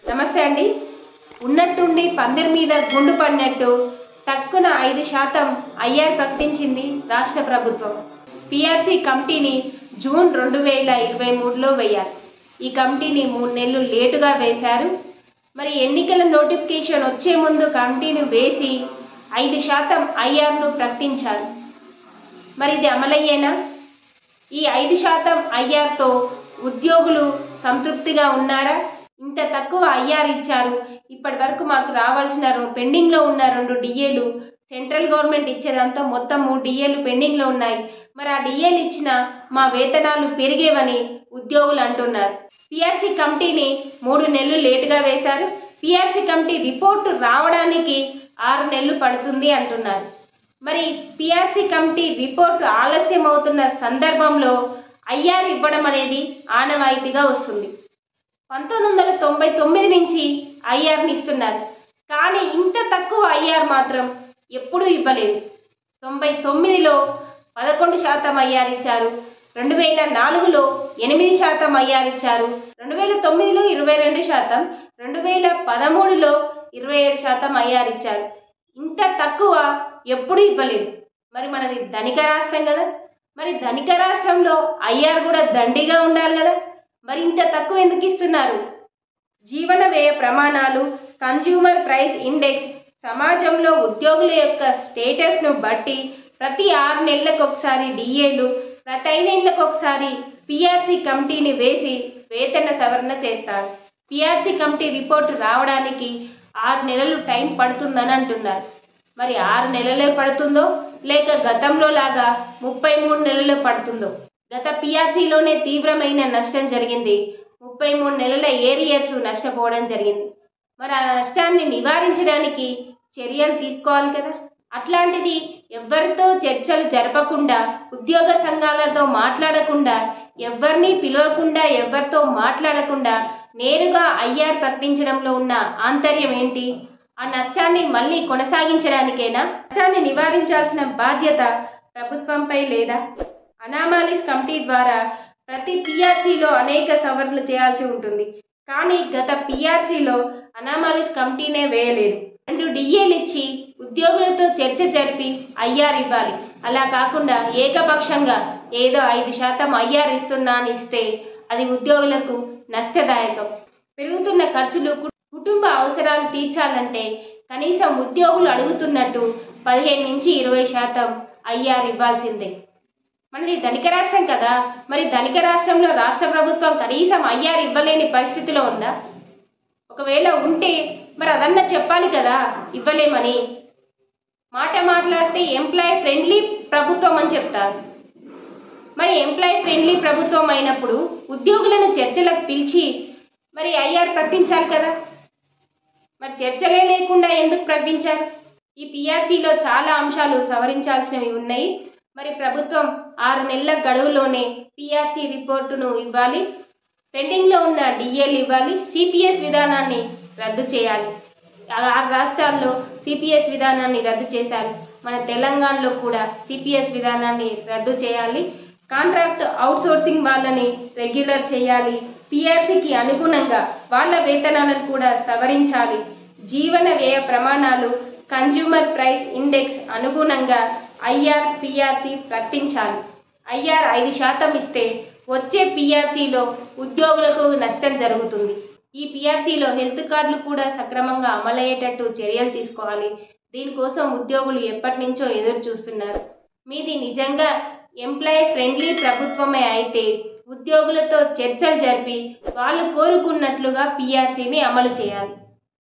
నమస్తే అండి ఉన్నట్టుండి పందిరి మీద గుండు పడినట్టు తక్కువ ఐదు శాతం ఐఆర్ ప్రకటించింది రాష్ట్ర ప్రభుత్వం పిఆర్సీ కమిటీని జూన్ రెండు వేల ఇరవై మూడులో వేయాలి ఈ కమిటీని మూడు నెలలు లేటుగా వేశారు మరి ఎన్నికల నోటిఫికేషన్ వచ్చే ముందు కమిటీని వేసి ఐదు శాతం ఐఆర్ను ప్రకటించారు మరి ఇది అమలయ్యేనా ఈ ఐదు శాతం ఐఆర్తో ఉద్యోగులు సంతృప్తిగా ఉన్నారా ఇంత తక్కువ ఐఆర్ ఇచ్చారు ఇప్పటి వరకు మాకు రావాల్సిన రెం- పెండింగ్లో ఉన్న రెండు డిఏలు సెంట్రల్ గవర్నమెంట్ ఇచ్చేదంతా మొత్తం మూడు డిఏలు పెండింగ్లో ఉన్నాయి మరి ఆ డిఏలు ఇచ్చిన మా వేతనాలు పెరిగేవని ఉద్యోగులు అంటున్నారు పిఆర్సీ కమిటీని మూడు నెలలు లేటుగా వేశారు పిఆర్సీ కమిటీ రిపోర్టు రావడానికి ఆరు నెలలు పడుతుంది అంటున్నారు మరి పిఆర్సీ కమిటీ రిపోర్టు ఆలస్యం అవుతున్న సందర్భంలో ఐఆర్ ఇవ్వడం అనేది ఆనవాయితీగా వస్తుంది పంతొమ్మిది వందల తొంభై తొమ్మిది నుంచి ఐఆర్ని ఇస్తున్నారు కానీ ఇంత తక్కువ ఐఆర్ మాత్రం ఎప్పుడూ ఇవ్వలేదు తొంభై తొమ్మిదిలో పదకొండు శాతం ఐఆర్ ఇచ్చారు రెండు వేల నాలుగులో ఎనిమిది శాతం ఐఆర్ ఇచ్చారు రెండు వేల తొమ్మిదిలో ఇరవై రెండు శాతం రెండు వేల పదమూడులో ఇరవై ఏడు శాతం ఐఆర్ ఇచ్చారు ఇంత తక్కువ ఎప్పుడూ ఇవ్వలేదు మరి మనది ధనిక రాష్ట్రం కదా మరి ధనిక రాష్ట్రంలో ఐఆర్ కూడా దండిగా ఉండాలి కదా మరి ఇంత తక్కువ ఎందుకు ఇస్తున్నారు జీవన వ్యయ ప్రమాణాలు కన్జ్యూమర్ ప్రైస్ ఇండెక్స్ సమాజంలో ఉద్యోగుల యొక్క స్టేటస్ను బట్టి ప్రతి ఆరు నెలలకు ఒకసారి డిఏలు ప్రతి ఐదేళ్లకు ఒకసారి పిఆర్సీ కమిటీని వేసి వేతన సవరణ చేస్తారు పిఆర్సీ కమిటీ రిపోర్టు రావడానికి ఆరు నెలలు టైం పడుతుందని అంటున్నారు మరి ఆరు నెలలే పడుతుందో లేక గతంలో లాగా ముప్పై మూడు నెలలు పడుతుందో గత పిఆర్సీలోనే తీవ్రమైన నష్టం జరిగింది ముప్పై మూడు నెలల ఏరియర్స్ నష్టపోవడం జరిగింది మరి ఆ నష్టాన్ని నివారించడానికి చర్యలు తీసుకోవాలి కదా అట్లాంటిది ఎవరితో చర్చలు జరపకుండా ఉద్యోగ సంఘాలతో మాట్లాడకుండా ఎవరిని పిలవకుండా ఎవరితో మాట్లాడకుండా నేరుగా ఐఆర్ ప్రకటించడంలో ఉన్న ఆంతర్యం ఏంటి ఆ నష్టాన్ని మళ్ళీ కొనసాగించడానికైనా నష్టాన్ని నివారించాల్సిన బాధ్యత ప్రభుత్వంపై లేదా అనామాలిస్ కమిటీ ద్వారా ప్రతి పిఆర్సీలో అనేక సవరణలు చేయాల్సి ఉంటుంది కానీ గత పిఆర్సీలో అనామాలిస్ కమిటీనే వేయలేదు రెండు డిఏలు ఇచ్చి ఉద్యోగులతో చర్చ జరిపి ఐఆర్ ఇవ్వాలి అలా కాకుండా ఏకపక్షంగా ఏదో ఐదు శాతం ఐఆర్ ఇస్తున్నా అని ఇస్తే అది ఉద్యోగులకు నష్టదాయకం పెరుగుతున్న ఖర్చులు కు- కుటుంబ అవసరాలు తీర్చాలంటే కనీసం ఉద్యోగులు అడుగుతున్నట్టు పదిహేను నుంచి ఇరవై శాతం ఐఆర్ ఇవ్వాల్సిందే మనది ధనిక రాష్ట్రం కదా మరి ధనిక రాష్ట్రంలో రాష్ట్ర ప్రభుత్వం కనీసం ఐఆర్ ఇవ్వలేని పరిస్థితిలో ఉందా ఒకవేళ ఉంటే మరి అదన్నా చెప్పాలి కదా ఇవ్వలేమని మాట మాట్లాడితే ఎంప్లాయ్ ఫ్రెండ్లీ ప్రభుత్వం అని చెప్తారు మరి ఎంప్లాయ్ ఫ్రెండ్లీ ప్రభుత్వం అయినప్పుడు ఉద్యోగులను చర్చలకు పిలిచి మరి ఐఆర్ ప్రకటించాలి కదా మరి చర్చలే లేకుండా ఎందుకు ప్రకటించారు ఈ పిఆర్సీలో చాలా అంశాలు సవరించాల్సినవి ఉన్నాయి మరి ప్రభుత్వం ఆరు నెలల గడువులోనే పిఆర్సీ రిపోర్టును ఇవ్వాలి పెండింగ్లో ఉన్న డిఏలు ఇవ్వాలి సిపిఎస్ విధానాన్ని రద్దు చేయాలి ఆ- ఆరు రాష్ట్రాల్లో సిపిఎస్ విధానాన్ని రద్దు చేశారు మన తెలంగాణలో కూడా సిపిఎస్ విధానాన్ని రద్దు చేయాలి కాంట్రాక్ట్ అవుట్సోర్సింగ్ వాళ్ళని రెగ్యులర్ చేయాలి పిఆర్సీకి అనుగుణంగా వాళ్ళ వేతనాలను కూడా సవరించాలి జీవన వ్యయ ప్రమాణాలు కన్జ్యూమర్ ప్రైస్ ఇండెక్స్ అనుగుణంగా ఐఆర్ పిఆర్సీ ప్రకటించాలి ఐఆర్ ఐదు శాతం ఇస్తే వచ్చే పిఆర్సీలో ఉద్యోగులకు నష్టం జరుగుతుంది ఈ పిఆర్సీలో హెల్త్ కార్డులు కూడా సక్రమంగా అమలయ్యేటట్టు చర్యలు తీసుకోవాలి దీనికోసం ఉద్యోగులు ఎప్పటి నుంచో ఎదురు చూస్తున్నారు మీది నిజంగా ఎంప్లాయీ ఫ్రెండ్లీ ప్రభుత్వమే అయితే ఉద్యోగులతో చర్చలు జరిపి వాళ్ళు కోరుకున్నట్లుగా పిఆర్సీని అమలు చేయాలి